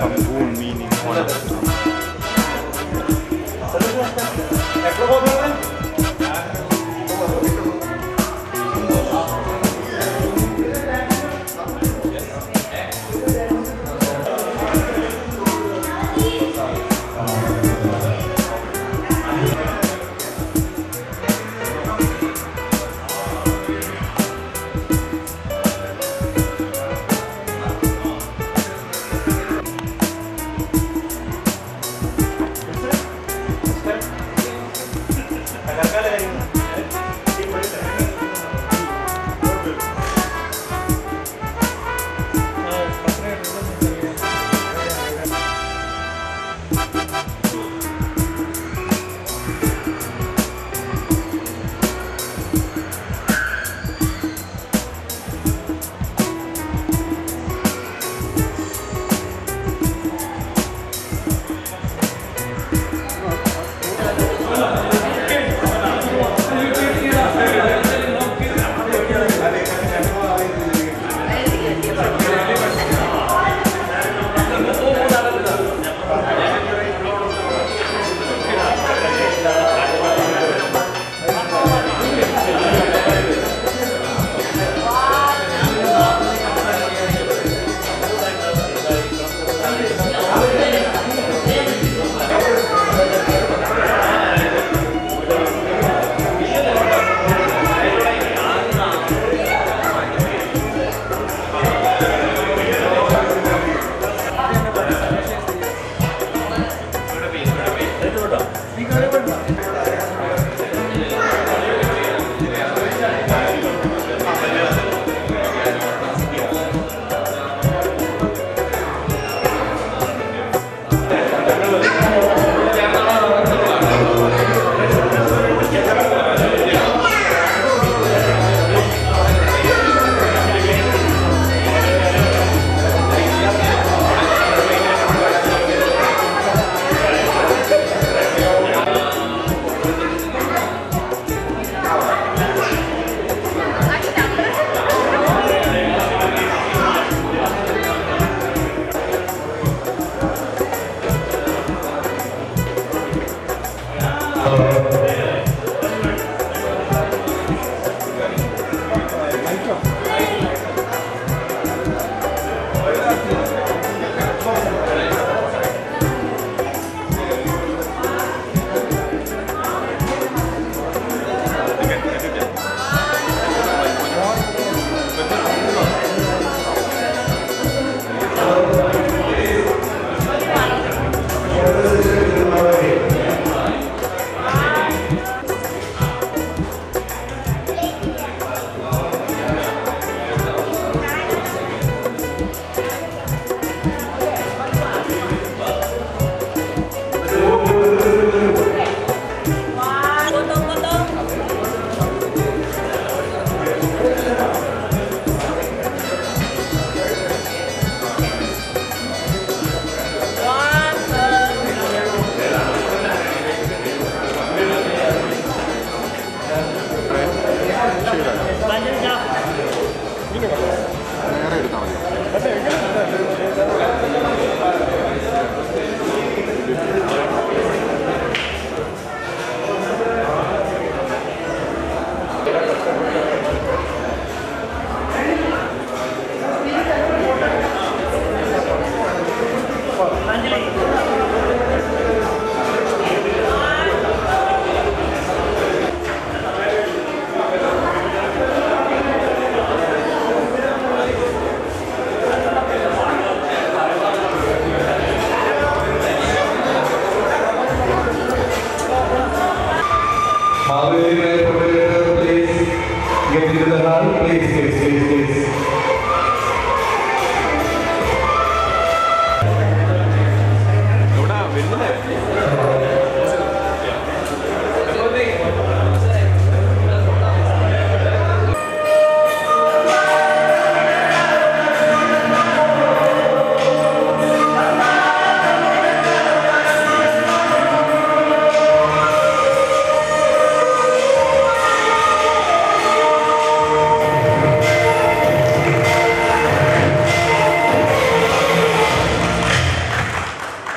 Kambun meaning one.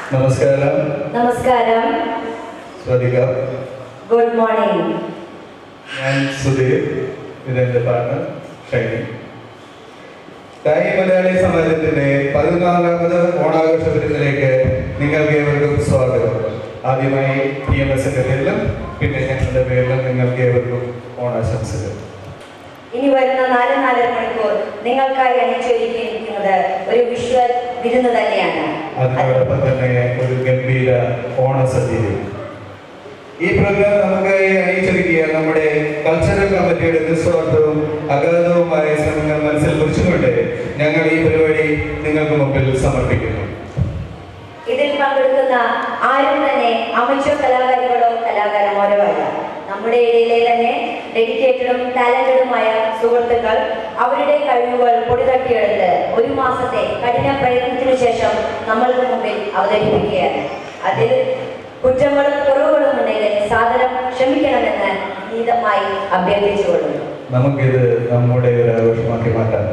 നമസ്കാരം നമസ്കാരം ശ്രദ്ധിക്കാം ഗുഡ് മോർണിംഗ് ഞാൻ സുധീർ ഇതെന്റെ പാർട്ണർ ഷൈനി തായി മലയാളി സമാജത്തിന്റെ പതിനാലാമത് ഓണാഘോഷ വിരുന്നിലേക്ക് നിങ്ങൾക്ക് ഏവർക്കും സ്വാഗതം ആദ്യമായി പി എം എസിന്റെ പേരിലും പിന്നെ ഞങ്ങളുടെ പേരിലും നിങ്ങൾക്ക് ഏവർക്കും ഓണാശംസകൾ ഇനി വരുന്ന നാല് നാലര മണിക്കൂർ നിങ്ങൾക്കായി അണിച്ചൊരുക്കിയിരിക്കുന്നത് ഒരു വിഷ്വൽ വിരുന്ന് തന്നെയാണ് അതിനോടൊപ്പം തന്നെ ഒരു ഗംഭീര ഓണസദ്യയും ഈ പ്രോഗ്രാം നമുക്കായി അണിയിച്ചൊരുക്കിയ നമ്മുടെ കൾച്ചറൽ കമ്മിറ്റിയുടെ നിസ്വാർത്ഥവും അഗാധവുമായ ശ്രമങ്ങൾ മനസ്സിൽ കുറിച്ചുകൊണ്ട് ഞങ്ങൾ ഈ പരിപാടി നിങ്ങൾക്ക് മുമ്പിൽ സമർപ്പിക്കുന്നു ഇതിൽ പങ്കെടുക്കുന്ന ആരും തന്നെ അമച്വർ കലാകാരികളോ കലാകാരന്മാരോ അല്ല നമ്മുടെ ഇടയിലെ തന്നെ ഡെഡിക്കേറ്റഡും ടാലന്റഡുമായ സുഹൃത്തുക്കൾ അവരുടെ കഴിവുകൾ പൊടിതട്ടിയെടുത്ത് ഒരു മാസത്തെ കഠിന പ്രയത്നത്തിനു ശേഷം നമ്മൾക്ക് മുമ്പിൽ അവതരിപ്പിക്കുകയാണ് അതിൽ കുറ്റങ്ങളും കുറവുകളും ഉണ്ടെങ്കിൽ സാദരം ക്ഷമിക്കണമെന്ന് നീതമായി അഭ്യർത്ഥിച്ചുകൊള്ളുന്നു നമുക്കിത് നമ്മുടെ ഒരു ആഘോഷമാക്കി മാറ്റാം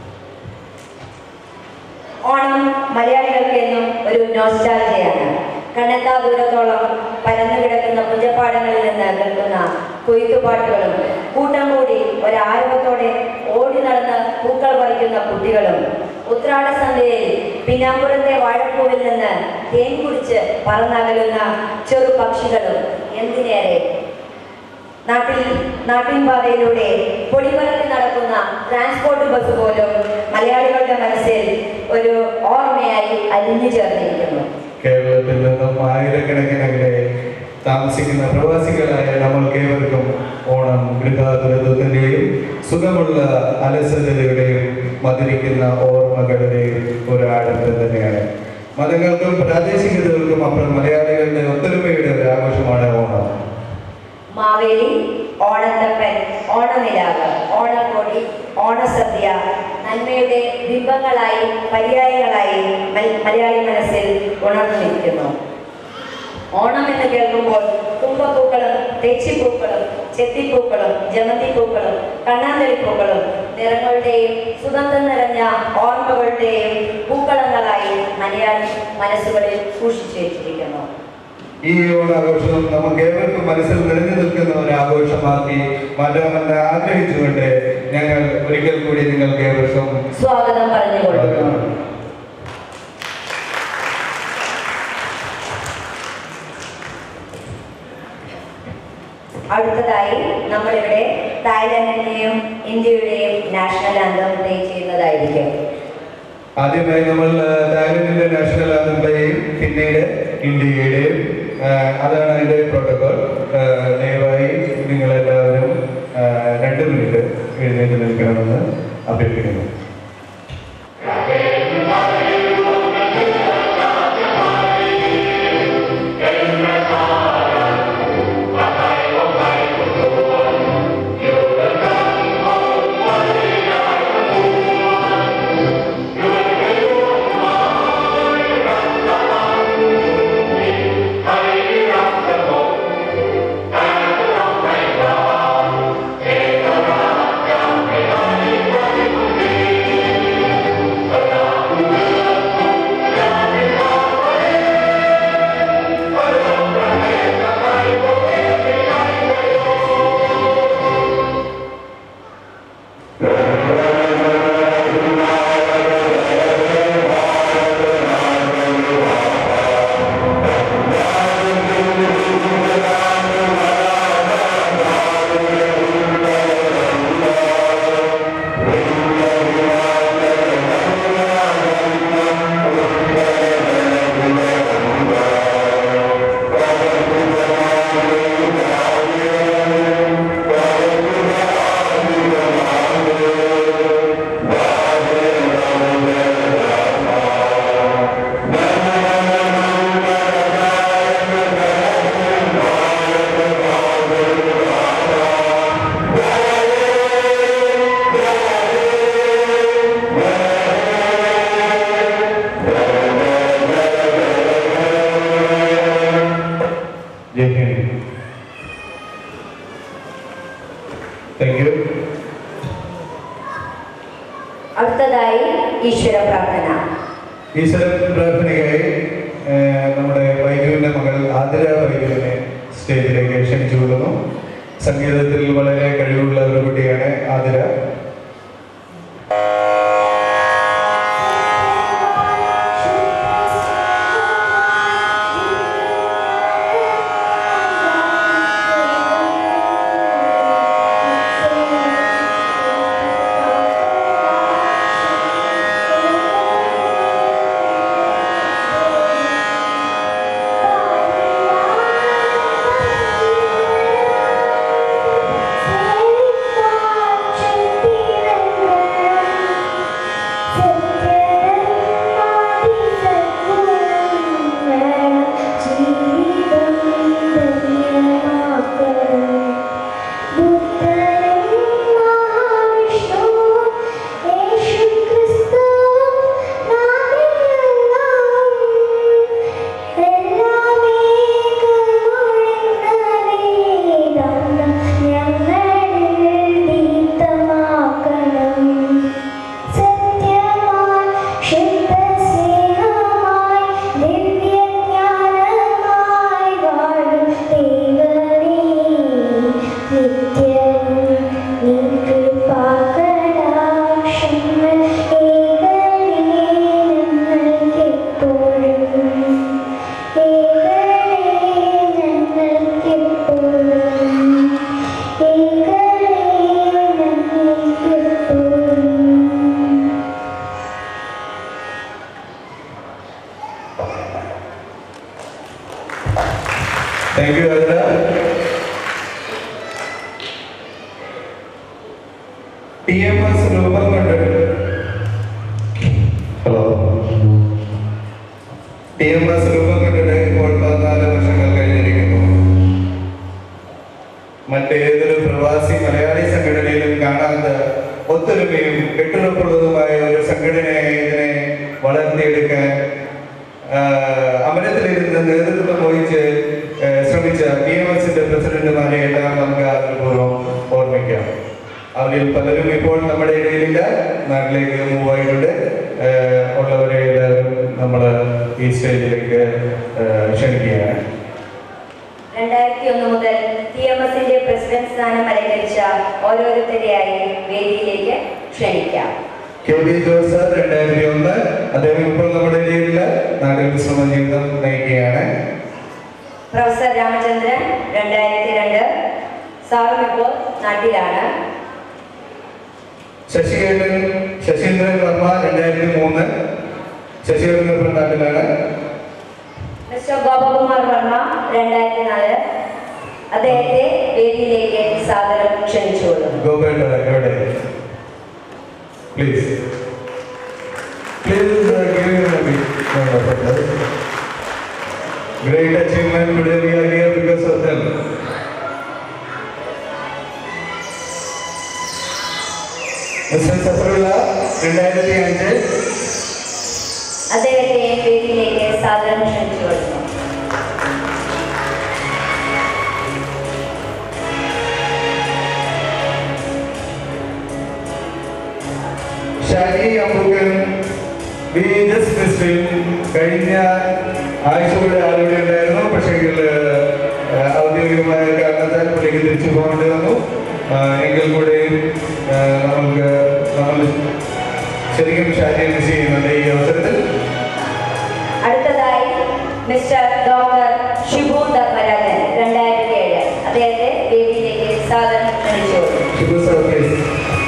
ഓണം മലയാളികൾക്ക് എന്നും ഒരു നോസ്റ്റാൾജിയാണ് കണ്ണെത്താ ദൂരത്തോളം പരന്നു കിടക്കുന്ന പുഞ്ചപ്പാടങ്ങളിൽ നിന്ന് കേൾക്കുന്ന കൊയ്ത്തുപാട്ടുകളും കൂട്ടം കൂടി ഒരാരവത്തോടെ ഓടി നടന്ന് പൂക്കൾ പറിക്കുന്ന കുട്ടികളും ഉത്രാട സന്ധ്യയിൽ പിന്നാമ്പുറത്തെ വാഴപ്പൂവിൽ നിന്ന് തേൻ കുടിച്ച് പറന്നകലുന്ന ചെറു പക്ഷികളും എന്തിനേറെ നാട്ടിൽ നാട്ടിൻപാതയിലൂടെ പൊടിപറത്തി നടക്കുന്ന ട്രാൻസ്പോർട്ട് ബസ് പോലും മലയാളികളുടെ മനസ്സിൽ ഒരു ഓർമ്മയായി അലിഞ്ഞു ചേർന്നിരിക്കുന്നു കേരളത്തിൽ നിന്നും ആയിരക്കണക്കിന് അകലെ താമസിക്കുന്ന പ്രവാസികളായ നമ്മൾക്ക് ഏവർക്കും ഓണം ഗൃഹാതുരത്വത്തിന്റെയും സുഖമുള്ള അലസതയുടെയും മധുരിക്കുന്ന ഓർമ്മകളുടെയും ഒരു ആഴത്ത് തന്നെയാണ് മതങ്ങൾക്കും പ്രാദേശികതകൾക്കും അപ്പുറം മലയാളികളുടെ ഒത്തൊരുമയുടെ ഒരു ആഘോഷമാണ് ഓണം മാവേലി ഓണത്തപ്പൻ ഓണനിലാവ് ഓണക്കോടി ഓണസദ്യ നന്മയുടെ ബിംബങ്ങളായി പര്യായങ്ങളായി മൽ- മലയാളി മനസ്സിൽ ഉണർന്നു നിൽക്കുന്നു ഓണം എന്ന് കേൾക്കുമ്പോൾ കുമ്പപ്പൂക്കളും തെച്ചിപ്പൂക്കളും ചെത്തിപ്പൂക്കളും ജമന്തിപ്പൂക്കളും കണ്ണാന്തളിപ്പൂക്കളും നിറങ്ങളുടെയും സുഗന്ധം നിറഞ്ഞ ഓർമ്മകളുടെയും പൂക്കളങ്ങളായി മലയാളി മനസ്സുകളിൽ സൂക്ഷിച്ചു വെച്ചിരിക്കുന്നു ഈ ഓണാഘോഷം നമുക്ക് ഏവർക്കും മനസ്സിൽ നിറഞ്ഞു നിൽക്കുന്ന ഒരു ആഘോഷമാക്കി മാറ്റാമെന്ന് ആഗ്രഹിച്ചുകൊണ്ട് ഞങ്ങൾ ഒരിക്കൽ കൂടി നിങ്ങൾക്ക് ഏവർക്കും സ്വാഗതം പറഞ്ഞുകൊള്ളുന്നു അടുത്തതായി നമ്മളിവിടെ തായ്ലാന്റിന്റെയും ഇന്ത്യയുടെയും നാഷണൽ ആന്തം പ്ലേ ചെയ്യുന്നതായിരിക്കും ആദ്യമായി നമ്മൾ ആ, തായ്ലൻഡിന്റെ നാഷണൽ ആന്തം പിന്നീട് ഇന്ത്യയുടെയും ആ, അതാണ് അതിന്റെ പ്രോട്ടോകോൾ ദയവായി നിങ്ങളെല്ലാവരും ആ, രണ്ട് മിനിറ്റ് എഴുന്നേറ്റ് നിൽക്കണമെന്ന് അഭ്യർത്ഥിക്കുന്നു ജയ് ഹിന്ദ് താങ്ക് യു അടുത്തതായി ഈശ്വര പ്രാർത്ഥന ഈശ്വര പ്രാർത്ഥനയ്ക്കായി ഏഹ്, സ്റ്റേജിലേക്ക് ക്ഷണിച്ചുകൊള്ളുന്നു സംഗീതത്തിൽ വളരെ കഴിവുള്ള ഒരു കുട്ടിയാണ് Athira thank you Athira T M S രൂപം കൊണ്ട് ഹലോ ടി എം എസ് രൂപം കണ്ടിട്ട് ഇപ്പോൾ പതിനാല് വർഷങ്ങൾ കഴിഞ്ഞിരിക്കുന്നു മറ്റേതൊരു പ്രവാസി മലയാളി സംഘടനയിലും കാണാത്ത ഒത്തൊരുമയും കെട്ടുറപ്പുള്ളതുമായ ഒരു സംഘടനയായി ഇതിനെ വളർത്തിയെടുക്കാൻ ആഹ്, അമരത്തിലിരുന്ന് നേതൃത്വം വഹിച്ച് ആഹ്, ശ്രമിച്ച ബി എം എസിന്റെ പ്രസിഡന്റുമാരെ എല്ലാം നമുക്ക് ആദരപൂർവ്വം ഓർമ്മിക്കാം അവരിൽ പലരും ഇപ്പോൾ നമ്മുടെ ഇടയിലില്ല നാട്ടിലേക്ക് മൂവ് ആയിട്ടുണ്ട് ആഹ്, ഉള്ളവരെ എല്ലാവരും നമ്മൾ ഈ സ്റ്റേജിലേക്ക് ആഹ്, ക്ഷണിക്കുകയാണ് രണ്ടായിരത്തി ഒന്ന് മുതൽ ടി എം എസിന്റെ പ്രസിഡന്റ് സ്ഥാനം അലങ്കരിച്ച ഓരോരുത്തരെയായി വേദിയിലേക്ക് ക്ഷണിക്കാം കെ ബി ജോസ് സാർ രണ്ടായിരത്തി ഒന്ന് അദ്ദേഹം ഇപ്പോൾ നമ്മുടെ ഇടയിലില്ല നാട്ടിൽ വിശ്രമ ജീവിതം നയിക്കുകയാണ് പ്രൊഫസർ രാമചന്ദ്രൻ രണ്ടായിരത്തി രണ്ട് സാറും ഇപ്പോൾ നാട്ടിലാണ് ശശികേന്ദ്രൻ ശശീന്ദ്രൻ വർമ്മ രണ്ടായിരത്തി മൂന്ന് ശശികേന്ദ്രൻ ഇപ്പോൾ നാട്ടിലാണ് മിസ്റ്റർ ഗോപകുമാർ വർമ്മ രണ്ടായിരത്തി നാല് അദ്ദേഹത്തെ വേദിയിലേക്ക് സാദരം ക്ഷണിച്ചുകൊള്ളുന്നു ഗോപേട്ട എവിടെ please please great achievement today we are here because of them mister Safarulla രണ്ടായിരത്തി അഞ്ച് അദ്ദേഹത്തെ വേദിയിലേക്ക് സാദരം ക്ഷണിച്ചുകൊള്ളുന്നു Shaji Ambookkan we just missed കഴിഞ്ഞ ആഴ്ചയുടെ ആളുടെ ഉണ്ടായിരുന്നു പക്ഷേ ഔദ്യോഗികമായ കാരണത്താൽ പുള്ളിക്ക് തിരിച്ചു പോകേണ്ടി വന്നു ആ, എങ്കിൽ കൂടെയും ആ, നമുക്ക് നമ്മൾ ശരിക്കും ഷാജിയെ മിസ് ചെയ്യുന്നുണ്ട് ഈ അവസരത്തിൽ അടുത്തതായി മിസ്റ്റർ ഡോക്ടർ ഷിബു ധർമ്മരാജൻ രണ്ടായിരത്തി ഏഴ് അദ്ദേഹത്തെ വേദിയിലേക്ക് സാദരം ക്ഷണിച്ചുകൊള്ളുന്നു ഷിബു സർ പ്ലീസ്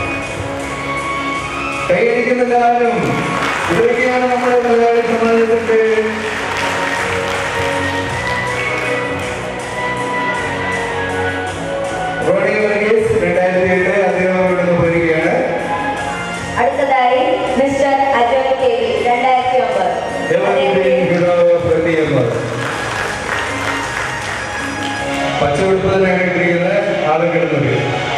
കൈയടിക്കുന്നില്ല ആരും ഇതൊക്കെയാണ് നമ്മുടെ മലയാളി സമാജത്തിന്റെ റോഡി വർഗീസ് രണ്ടായിരത്തി എട്ട് അദ്ദേഹം ഇവിടെ നിന്ന് പോയിരിക്കുകയാണ് അടുത്തതായി മിസ്റ്റർ അജോയ് കെ വി രണ്ടായിരത്തി ഒമ്പത് പച്ചവെടുപ്പതിനാണ് ഇട്ടിരിക്കുന്നത് ആളും കിടന്നത്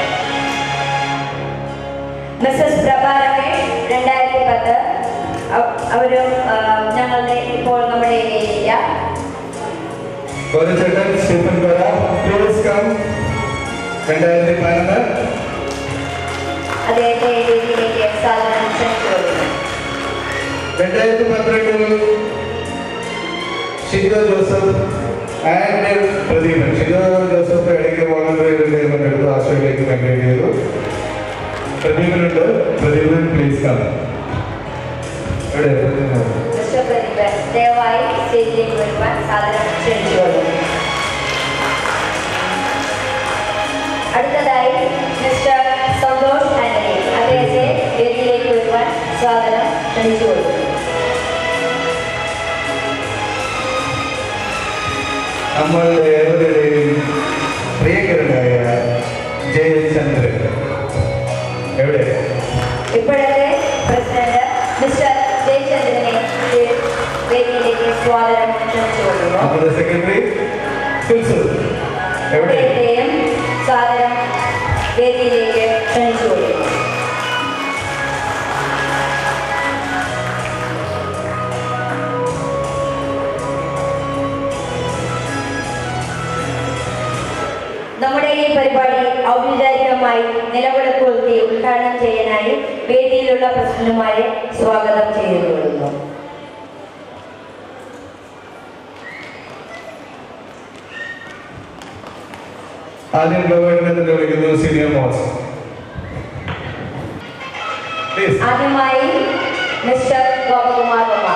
മിസ്സസ് പ്രഭ രമേഷ് രണ്ടായിരത്തി പത്ത് അവ- അവരും ആ, ഞങ്ങളുടെ ഇപ്പോൾ നമ്മുടെ ഇടയിലില്ല കോലച്ചേട്ടൻ സ്റ്റീഫൻ കൊല പ്ലീസ് കം രണ്ടായിരത്തി പതിനൊന്ന് അദ്ദേഹത്തെ വേദിയിലേക്ക് സാധനം ക്ഷണിച്ചുകൊള്ളുന്നു രണ്ടായിരത്തി പന്ത്രണ്ടിൽ Shijo Joseph and Pradeepan Shijo Joseph ഇടയ്ക്ക് വോളണ്ടിയറിന്റെ പങ്കെടുത്തു ആസ്ട്രേലിയക്ക് മൈഗ്രേറ്റ് ചെയ്തു പ്രദീപനുണ്ട് പ്രദീപൻ പ്ലീസ് കം എവിടെ പ്രദീപൻ? മിസ്റ്റർ പ്രദീപൻ ദയവായി സ്റ്റേജിലേക്ക് വരുവാൻ സാധനം ക്ഷണിച്ചുകൊള്ളുന്നു അടുത്തതായി മിസ്റ്റർ സന്തോഷ് ആന്റണി അദ്ദേഹത്തെ വേദിയിലേക്ക് വരുവാൻ സ്വാഗതം ക്ഷണിച്ചുകൊള്ളുന്നു നമ്മളുടെ ഏവരുടെയും പ്രിയങ്കരനായ ജയചന്ദ്രൻ എവിടെ ഇപ്പോഴത്തെ പ്രസിഡന്റ് മിസ്റ്റർ ജയചന്ദ്രനെ വേ- വേദിയിലേക്ക് സ്വാഗതം ക്ഷണിച്ചുകൊള്ളുന്നു നമ്മുടെ സെക്രട്ടറി ഫിൽസു എവിടെ അദ്ദേഹത്തെയും സ്വാഗതം വേദിയിലേക്ക് ക്ഷണിച്ചുകൊള്ളുന്നു നമ്മുടെ ഈ പരിപാടി ഔപചാരികമായി നിലവിളക്കുകൊളുത്തി ഉദ്ഘാടനം ചെയ്യാനായി വേദിയിലുള്ള പ്രസിഡന്റുമാരെ സ്വാഗതം ചെയ്തുകൊള്ളുന്നു ആദ്യം ഗവൺമെന്റിനെ വിളിക്കുന്നു സീനിയർ മോസ്റ്റ് പ്ലീസ് ആദ്യമായി മിസ്റ്റർ ഗോപകുമാർ കുമാർ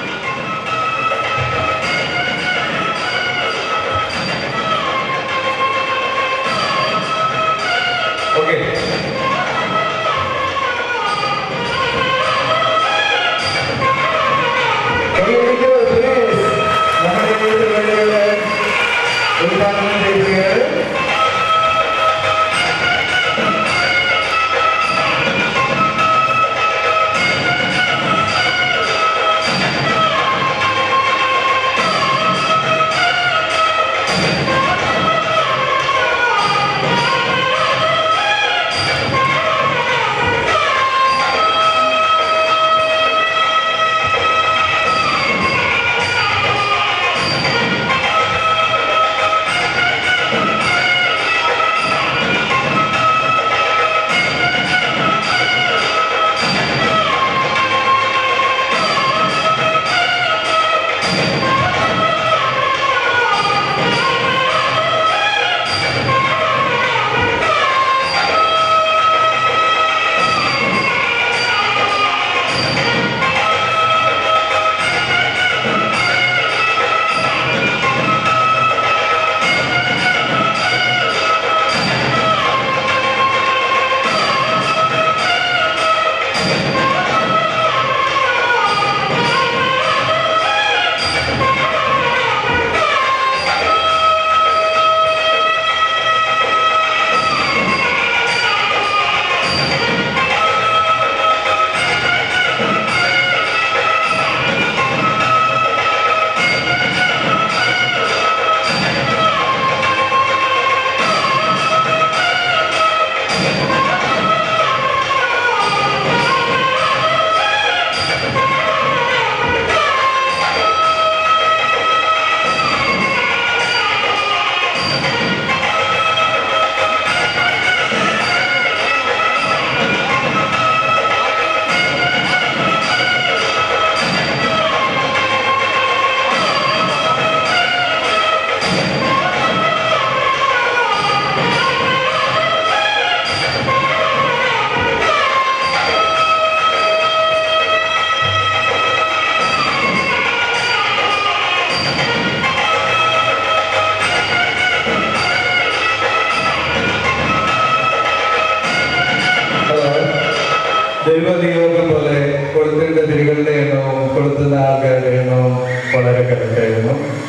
ഓക്കെ നമ്മുടെ ഈ പരിപാടിയുടെ ഉദ്ഘാടനം ചെയ്യുകയാണ് ദൈവനിയോഗം പോലെ കൊളുത്തിന്റെ തിരികളുടെ എണ്ണവും കൊളുത്തുന്ന ആൾക്കാരുടെ എണ്ണവും വളരെ കറക്റ്റായിരുന്നു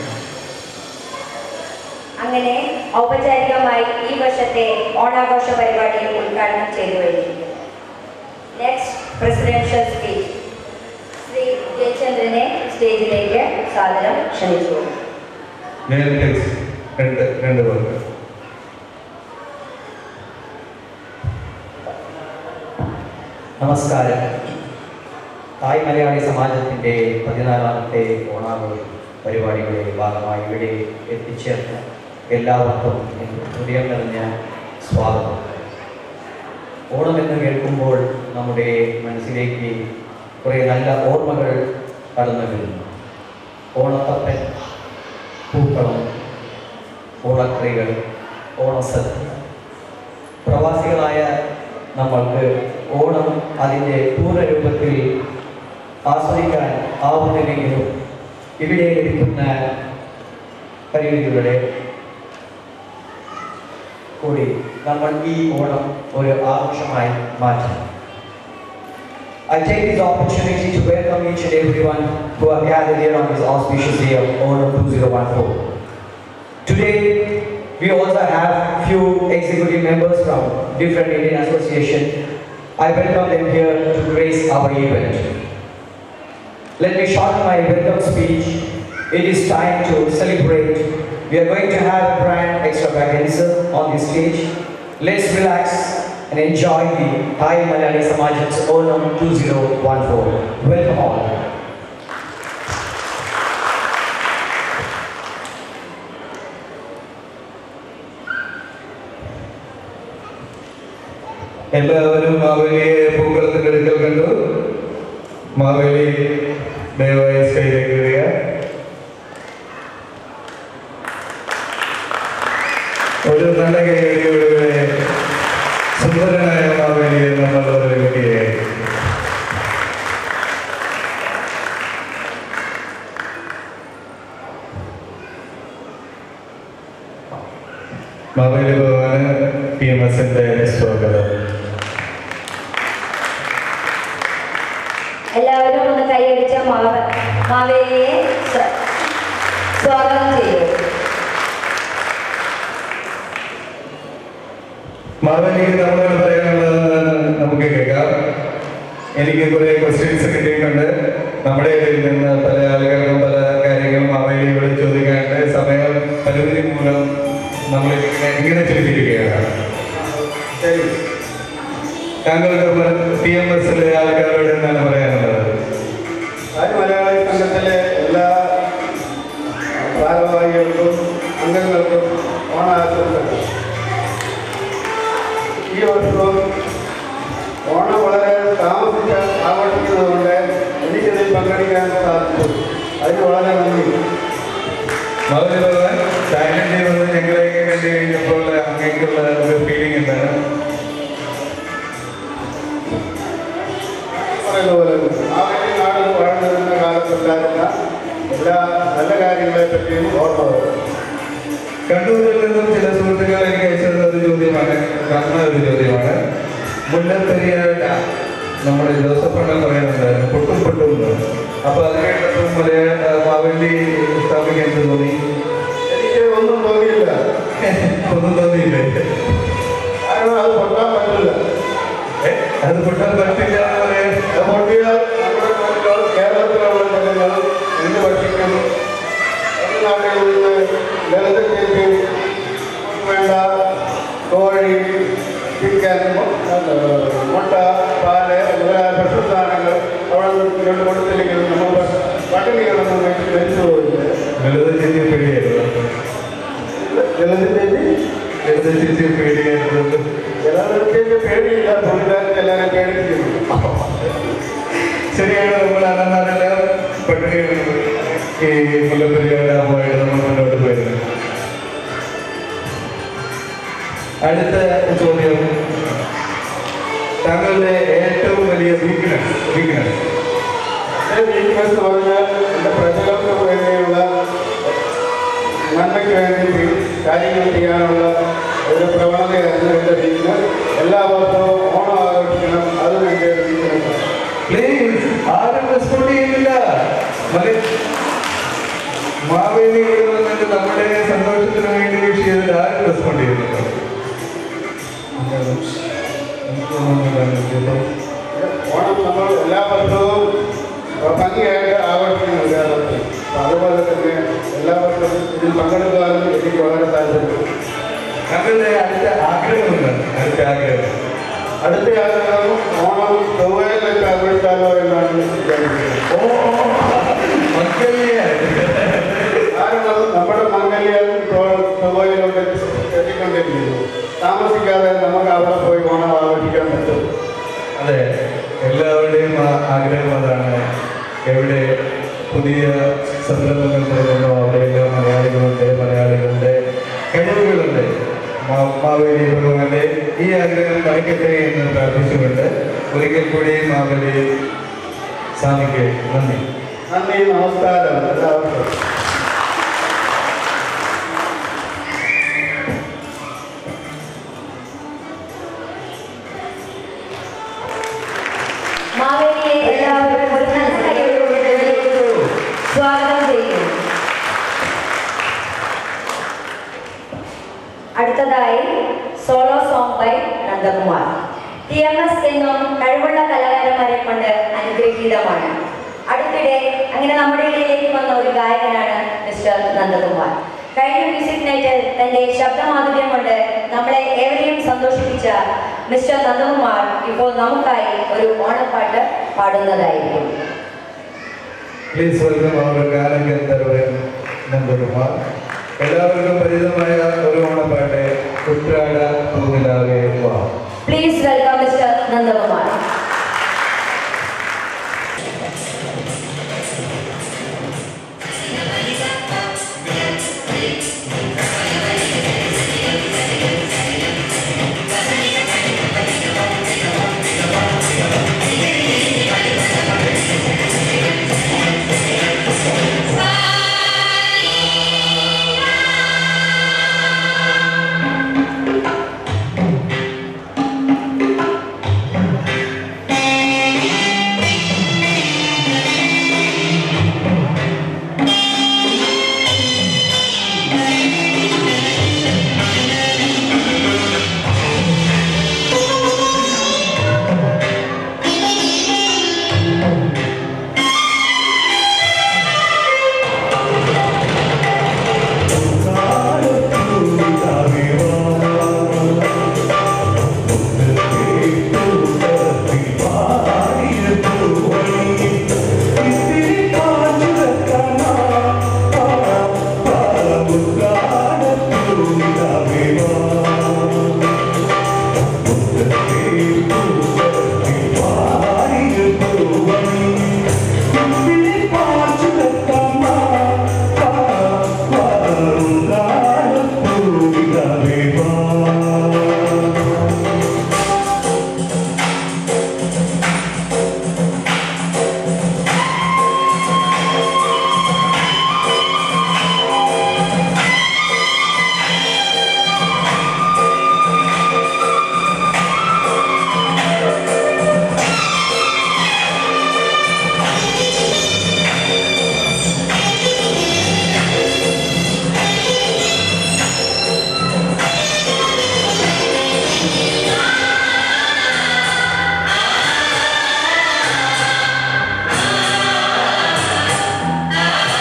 അങ്ങനെ ഔപചാരികമായി ഈ വർഷത്തെ ഓണാഘോഷ പരിപാടി ഉദ്ഘാടനം ചെയ്തു കഴിഞ്ഞു നെക്സ്റ്റ് പ്രസിഡൻഷ്യൽ സ്പീച്ച് ശ്രീ ജയചന്ദ്രനെ സ്റ്റേജിലേക്ക് സാദരം ക്ഷണിച്ചു നേരത്തെ രണ്ട് രണ്ട് പേർക്ക് നമസ്കാരം തായ് മലയാളി സമാജത്തിൻ്റെ പതിനാലാമത്തെ ഓണാഘോഷ പരിപാടികളുടെ ഭാഗമായി ഇവിടെ എത്തിച്ചേർന്ന എല്ലാവർക്കും എൻ്റെ ഹൃദയം നിറഞ്ഞ സ്വാഗതം ഓണമെന്ന് കേൾക്കുമ്പോൾ നമ്മുടെ മനസ്സിലേക്ക് കുറേ നല്ല ഓർമ്മകൾ കടന്നു വരുന്നു ഓണത്തപ്പൻ പൂക്കളം ഓണക്രികൾ ഓണസദ്യ പ്രവാസികളായ നമ്മൾക്ക് ഓണം അതിൻ്റെ പൂർണ്ണരൂപത്തിൽ ആസ്വദിക്കാൻ ആവുന്നില്ലെങ്കിലും ഇവിടെ ലഭിക്കുന്ന പരിമിതികളുടെ കൂടി നമ്മൾ ഈ ഓണം ഒരു ആഘോഷമായി മാറ്റണം I take this opportunity to welcome each and everyone who are gathered here on this auspicious day of Onam 2014. Today, we also have few executive members from different Indian associations. I welcome them here to grace our event. Let me shorten my welcome speech. It is time to celebrate. We are going to have a grand extravaganza on the stage. Let's relax and enjoy the Thai Malayali Samaj's Onam 2014. Welcome all. എല്ലാവരും മാവേലിയെ പൂക്കളത്തിന്റെ അടുക്കൽ കണ്ടു മാവേലി ദയവായി സ്റ്റേജിലേക്ക് വരിക ഒരു നല്ല കൈകളിലൂടെ സുന്ദരനായ മാവേലിയെ നമ്മൾ വരവേൽക്കുകയായി മാവേലി ഭഗവാന് പി എം എസിന്റെ സ്വാഗതം എല്ലാവരും ഒന്ന് കൈയടിച്ച മാവ മാവേലിയെ സ്വ- സ്വാഗതം ചെയ്യൂ മാവേലിക്ക് നമ്മളോട് പറയാനുള്ളത് നമുക്ക് കേൾക്കാം എനിക്ക് കുറെ ക്വസ്റ്റ്യൻസ് കിട്ടിയിട്ടുണ്ട് നമ്മുടെ ഇടയിൽ നിന്ന് പല ആളുകൾക്കും പല കാര്യങ്ങളും മാവേലിയോട് ചോദിക്കാനുണ്ട് സമയം പരിമിതി മൂലം നമ്മൾ ഇങ്ങനെ ഇങ്ങനെ ചുരുക്കിയിരിക്കുകയാണ് ശരി താങ്കൾക്ക് പി എം എസിലെ ആൾക്കാരോട് എന്താണ് പറയാനുള്ളത് ആര്യ മലയാളി സംഘത്തിലെ എല്ലാ ഭാരവാഹികൾക്കും അംഗങ്ങൾക്കും ഓണാശംസകൾ ഈ വർഷവും ഓണം വളരെ താമസിച്ച് ആഘോഷിക്കുന്നതുകൊണ്ട് എനിക്കിതിൽ പങ്കെടുക്കാൻ സാധിച്ചു അതിന് വളരെ നന്ദി മാവേലി ഭഗവാൻ സൈലന്റ് വന്ന് ഞങ്ങളെയൊക്കെ കണ്ടു കഴിഞ്ഞപ്പോൾ അങ്ങേക്കുള്ള ഒരു ഫീലിംഗ് എന്താണ് പറയുന്ന പോലെ ആദ്യം നാട് വളർന്നിരുന്ന കാലത്തുണ്ടായിരുന്ന എല്ലാ നല്ല കാര്യങ്ങളെ പറ്റിയും ഓർമ്മ വരും കണ്ണൂരിൽ നിന്നും ചില സുഹൃത്തുക്കൾ എനിക്ക് അയച്ചത് ഒരു ചോദ്യമാണ് കണ്ണ ഒരു ചോദ്യമാണ് മുല്ലപ്പെരിയാർ ഡാം നമ്മുടെ ജോസഫ് അണ്ണൻ പറയുന്നുണ്ടായിരുന്നു പൊട്ടും പൊട്ടും എന്ന് അപ്പൊ അത് കേട്ടപ്പോൾ മലയാള മാവേലി സ്ഥാപിക്കാൻ എന്ത് തോന്നി എനിക്ക് ഒന്നും തോന്നിയില്ല ഒന്നും തോന്നിയില്ലേ കാരണം അത് പൊട്ടാൻ പറ്റില്ല ഏ? അത് പൊട്ടാൻ പറ്റില്ല എന്ന് പറയാൻ പൊട്ടിയാൽ നമ്മുടെ നാട്ടിലുള്ള കേരളത്തിലുള്ള ജനങ്ങൾ എന്ത് ഭക്ഷിക്കും തമിഴ്നാട്ടിൽ നിന്ന് ലളിത ചേച്ചി വേണ്ട കോഴി ചിക്കൻ മുട്ട പാല് മുതലായ ഭക്ഷ്യസാധനങ്ങൾ അവിടെ നിന്ന് കൊടുത്തില്ലെങ്കിൽ നമ്മൾ പട്ടിണി കിടന്ന് മരിച്ചു പോയില്ല ലളിത ചേച്ചി പേടിയായിരുന്നു ലളിത ചേച്ചി ലളിത ചേച്ചി പേടിയായിരുന്നു ലളിത ചേച്ചി പേടിയില്ല തൊഴിലാളികൾ എല്ലാവരും പേടിപ്പിക്കുന്നു ശരിയാണ് നമ്മൾ അതെന്നാണെല്ലാം പട്ടിണി ഈ മുല്ലപ്പെരിയാർ ഡാമുമായിട്ട് നമ്മൾ മുന്നോട്ട് പോയിരുന്നത് അടുത്ത ചോദ്യം താങ്കളുടെ ഏറ്റവും വലിയ വീക്ക്നെസ് വീക്ക്നെസ് എൻ്റെ വീക്ക്നെസ് പറഞ്ഞാൽ എൻ്റെ പ്രജകൾക്ക് വേണ്ടിയുള്ള നന്മയ്ക്ക് വേണ്ടി കാര്യങ്ങൾ ചെയ്യാനുള്ള ഒരു പ്രവണതയായിരുന്നു എൻ്റെ വീക്ക്നെസ് എല്ലാ വർഷവും ഓണം ആഘോഷിക്കണം അതും എൻ്റെ ഒരു വീക്ക്നെസ് പ്ലീസ് ആരും റെസ്പോണ്ട് ചെയ്യുന്നില്ല മതി മാവേലി ഇവിടെ വന്നിട്ട് നമ്മുടെ സന്തോഷത്തിന് വേണ്ടി വിഷ് ചെയ്തിട്ട് ആരും റെസ്പോണ്ട് ചെയ്യുന്നില്ല ഓണം നമ്മൾ എല്ലാ വർഷവും ഭംഗിയായിട്ട് ആഘോഷിക്കുന്നു കേരളത്തിൽ അപ്പോൾ അതുപോലെ തന്നെ എല്ലാ വർഷവും ഇതിൽ പങ്കെടുക്കാനും എനിക്ക് വളരെ താല്പര്യം ഞങ്ങളുടെ അടുത്ത ആഗ്രഹം എന്താണ് അടുത്ത ആഗ്രഹം അടുത്ത ആഗ്രഹം ഓണം ചൊവ്വയിൽ വെച്ച് ആഘോഷിക്കാലോ എന്നാണ് വിചാരിക്കുന്നത് ഓ മക്കളെ കാരണം നമ്മുടെ മംഗല്യം ഇപ്പോൾ ചൊവ്വയിലോട്ട് എത്തിക്കൊണ്ടിരിക്കുന്നു താമസിക്കാതെ നമുക്ക് അവിടെ പോയി ഓണം ആഘോഷിക്കാൻ പറ്റും അതെ എല്ലാവരുടെയും ആ- ആഗ്രഹം അതാണ് എവിടെ പുതിയ സംരംഭങ്ങൾ തുടങ്ങുന്നു അവിടെയെല്ലാം മലയാളികളുണ്ട് മലയാളികളുടെ കഴിവുകളുണ്ട് മാ- മാവേലി ഭഗവാന്റെ ഈ ആഗ്രഹം നടക്കട്ടെ എന്ന് പ്രാർത്ഥിച്ചുകൊണ്ട് ഒരിക്കൽ കൂടി മാവേലി സ്വാമിക്ക് നന്ദി നന്ദി നമസ്കാരം എല്ലാവർക്കും മാവേലിയെ എല്ലാവരും ഒരു നല്ല കൈയ്യോടുകൂടി സ്വാഗതം ചെയ്യുന്നു അടുത്തതായി solo song by Nandakumar T M S എന്നും കഴിവുള്ള കലാകാരന്മാരെ കൊണ്ട് അനുഗ്രഹീതമാണ് അടുത്തിടെ അങ്ങനെ നമ്മുടെ ഇടയിലേക്ക് വന്ന ഒരു ഗായകനാണ് മിസ്റ്റർ നന്ദകുമാർ കഴിഞ്ഞ മ്യൂസിക് നൈറ്റിൽ തന്റെ ശബ്ദമാധുര്യം കൊണ്ട് നമ്മളെ ഏവരെയും സന്തോഷിപ്പിച്ച മിസ്റ്റർ നന്ദകുമാർ ഇപ്പോൾ നമുക്കായി ഒരു ഓണപ്പാട്ട് പാടുന്നതായിരിക്കും പ്ലീസ് വെൽക്കം അവർ ഗാനഗന്ധർവൻ നന്ദകുമാർ എല്ലാവർക്കും പരിചിതമായ ഒരു ഓണപ്പാട്ട് കുത്രാട പൂവിലാകെ വാ പ്ലീസ് വെൽക്കം മിസ്റ്റർ നന്ദകുമാർ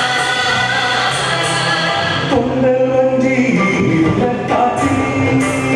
പൊന്നൽ വഞ്ചി കാറ്റി